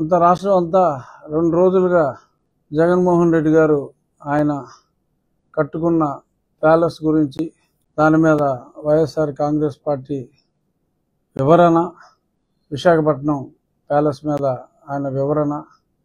అంత రాష్ట్రం అంతా రెండు రోజులుగా జగన్మోహన్ రెడ్డి గారు ఆయన కట్టుకున్న ప్యాలెస్ గురించి దాని మీద వైఎస్ఆర్ కాంగ్రెస్ పార్టీ వివరణ విశాఖపట్నం ప్యాలెస్ మీద ఆయన వివరణ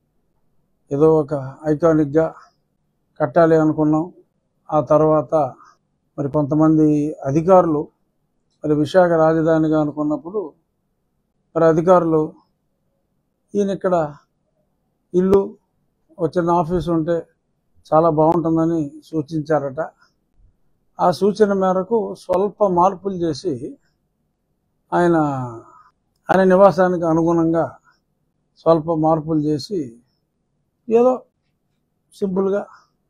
ఏదో ఒక ఐకానిక్గా కట్టాలి అనుకున్నాం ఆ తర్వాత మరి కొంతమంది అధికారులు మరి విశాఖ రాజధానిగా అనుకున్నప్పుడు మరి అధికారులు ఈయన ఇక్కడ ఇల్లు ఒక చిన్న ఆఫీస్ ఉంటే చాలా బాగుంటుందని సూచించారట ఆ సూచన మేరకు స్వల్ప మార్పులు చేసి ఆయన ఆయన నివాసానికి అనుగుణంగా స్వల్ప మార్పులు చేసి ఏదో సింపుల్గా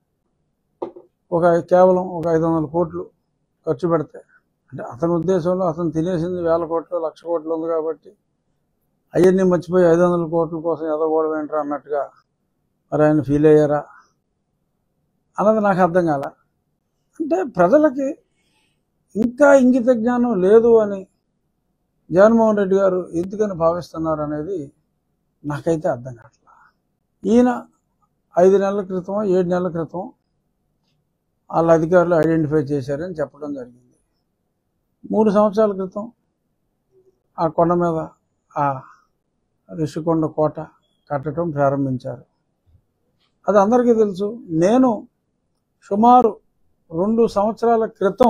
ఒక కేవలం ఒక ఐదు వందల కోట్లు ఖర్చు పెడితే అంటే అతని ఉద్దేశంలో అతను తినేసింది వేల కోట్లు లక్ష కోట్లు ఉంది కాబట్టి అవన్నీ మర్చిపోయి ఐదు వందల కోట్ల కోసం ఎదగోవడం ఏంట్రా అన్నట్టుగా మరి ఆయన ఫీల్ అయ్యారా అన్నది నాకు అర్థం కాల అంటే ప్రజలకి ఇంకా ఇంగిత జ్ఞానం లేదు అని జగన్మోహన్ రెడ్డి గారు ఎందుకని భావిస్తున్నారు అనేది నాకైతే అర్థం కావట్లా ఈయన ఐదు నెలల క్రితం ఏడు నెలల క్రితం వాళ్ళ అధికారులు ఐడెంటిఫై చేశారని చెప్పడం జరిగింది మూడు సంవత్సరాల క్రితం ఆ కొండ మీద ఆ రిషికొండ కోట కట్టడం ప్రారంభించారు అది అందరికీ తెలుసు నేను సుమారు రెండు సంవత్సరాల క్రితం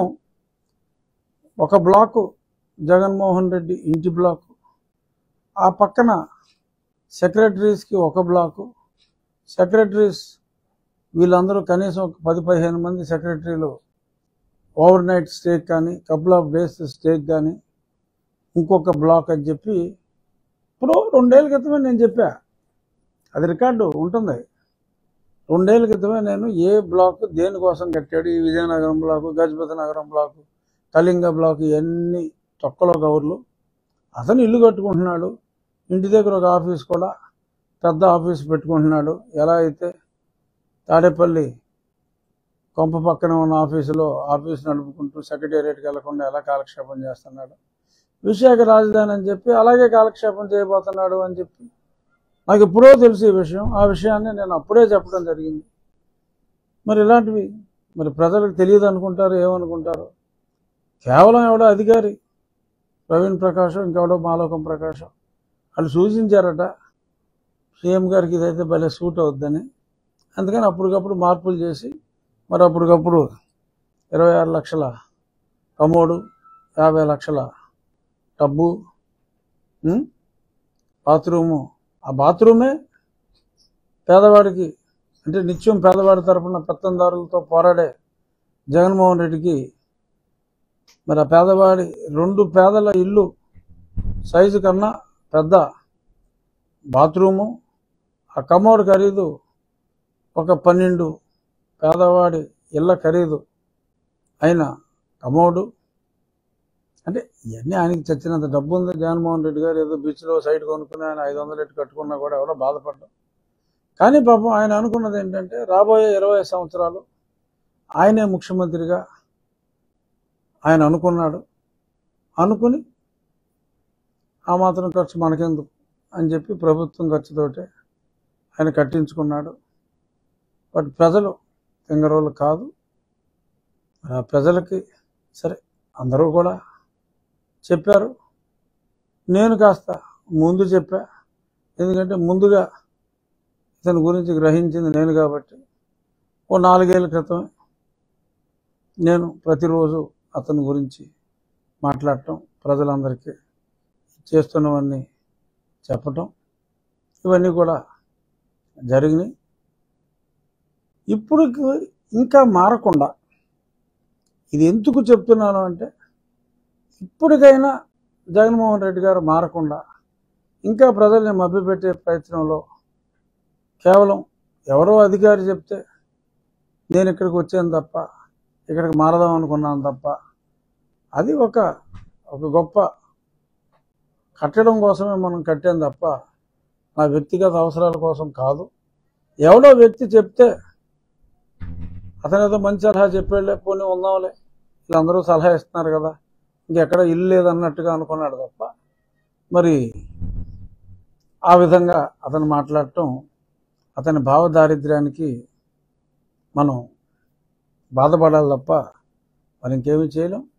ఒక బ్లాకు జగన్మోహన్ రెడ్డి ఇంటి బ్లాకు ఆ పక్కన సెక్రటరీస్కి ఒక బ్లాకు సెక్రటరీస్ వీళ్ళందరూ కనీసం ఒక పది పదిహేను మంది సెక్రటరీలు ఓవర్ నైట్ స్టేక్ కానీ కపుల్ ఆఫ్ డేస్ స్టేక్ కానీ ఇంకొక బ్లాక్ అని చెప్పి ఇప్పుడు రెండేళ్ల క్రితమే నేను చెప్పా అది రికార్డు ఉంటుంది రెండేళ్ల క్రితమే నేను ఏ బ్లాక్ దేనికోసం కట్టాడు ఈ విజయనగరం బ్లాకు గజపతి నగరం బ్లాకు కళింగ బ్లాక్ ఇవన్నీ తొక్కలో కవర్లు అతను ఇల్లు కట్టుకుంటున్నాడు ఇంటి దగ్గర ఒక ఆఫీస్ కూడా పెద్ద ఆఫీస్ పెట్టుకుంటున్నాడు ఎలా అయితే తాడేపల్లి కొంప పక్కన ఉన్న ఆఫీసులో ఆఫీస్ నడుపుకుంటూ సెక్రటేరియట్కి వెళ్లకుండా ఎలా కాలక్షేపం చేస్తున్నాడు విశాఖ రాజధాని అని చెప్పి అలాగే కాలక్షేపం చేయబోతున్నాడు అని చెప్పి నాకు ఎప్పుడో తెలుసు ఈ విషయం ఆ విషయాన్ని నేను అప్పుడే చెప్పడం జరిగింది మరి ఇలాంటివి మరి ప్రజలకు తెలియదు అనుకుంటారు ఏమనుకుంటారు కేవలం ఎవడో అధికారి ప్రవీణ్ ప్రకాశం ఇంకెవడో మాలోకం ప్రకాశం వాళ్ళు సూచించారట సీఎం గారికి ఇదైతే భలే సూట్ అవుద్దని అందుకని అప్పటికప్పుడు మార్పులు చేసి మరి అప్పటికప్పుడు ఇరవై ఆరు లక్షల కమోడు యాభై లక్షల టబ్బు ఉం? బాత్రూము ఆ బాత్రూమే పేదవాడికి అంటే నిత్యం పేదవాడి తరపున పెత్తందారులతో పోరాడే జగన్మోహన్ రెడ్డికి మరి ఆ పేదవాడి రెండు పేదల ఇల్లు సైజు కన్నా పెద్ద బాత్రూము ఆ కమోడ్ ఖరీదు ఒక పన్నెండు పేదవాడి ఇళ్ళ ఖరీదు అయిన కమోడు అంటే ఇవన్నీ ఆయనకి చచ్చినంత డబ్బు ఉంది జగన్మోహన్ రెడ్డి గారు ఏదో బీచ్లో సైట్ కొనుక్కుని ఆయన ఐదు వందలు ఎట్టు కట్టుకున్నా కూడా ఎవరో బాధపడ్డాం కానీ పాపం ఆయన అనుకున్నది ఏంటంటే రాబోయే ఇరవై సంవత్సరాలు ఆయనే ముఖ్యమంత్రిగా ఆయన అనుకున్నాడు అనుకుని ఆ మాత్రం ఖర్చు మనకెందుకు అని చెప్పి ప్రభుత్వం ఖర్చుతోటే ఆయన కట్టించుకున్నాడు బట్ ప్రజలు తింగరోళ్ళు కాదు ఆ ప్రజలకి సరే అందరూ కూడా చెప్పారు నేను కాస్త ముందు చెప్పా ఎందుకంటే ముందుగా ఇతని గురించి గ్రహించింది నేను కాబట్టి ఓ నాలుగేళ్ల క్రితం నేను ప్రతిరోజు అతని గురించి మాట్లాడటం ప్రజలందరికీ చేస్తున్నవన్నీ చెప్పటం ఇవన్నీ కూడా జరిగినాయి ఇప్పుడు ఇంకా మారకుండా ఇది ఎందుకు చెప్తున్నాను అంటే ఇప్పటికైనా జగన్మోహన్ రెడ్డి గారు మారకుండా ఇంకా ప్రజల్ని మభ్యపెట్టే ప్రయత్నంలో కేవలం ఎవరో అధికారి చెప్తే నేను ఇక్కడికి వచ్చాను తప్ప ఇక్కడికి మారదాం అనుకున్నాను తప్ప అది ఒక ఒక గొప్ప కట్టడం కోసమే మనం కట్టాం తప్ప నా వ్యక్తిగత అవసరాల కోసం కాదు ఎవడో వ్యక్తి చెప్తే అతను ఏదో మంచి సలహా చెప్పాడులే పోనీ ఉందాంలే వీళ్ళందరూ సలహా ఇస్తున్నారు కదా ఇంకెక్కడ ఇల్లు లేదన్నట్టుగా అనుకున్నాడు తప్ప మరి ఆ విధంగా అతను మాట్లాడటం అతని భావదారిద్ర్యానికి మనం బాధపడాలి తప్ప మరి ఇంకేమీ చేయలేం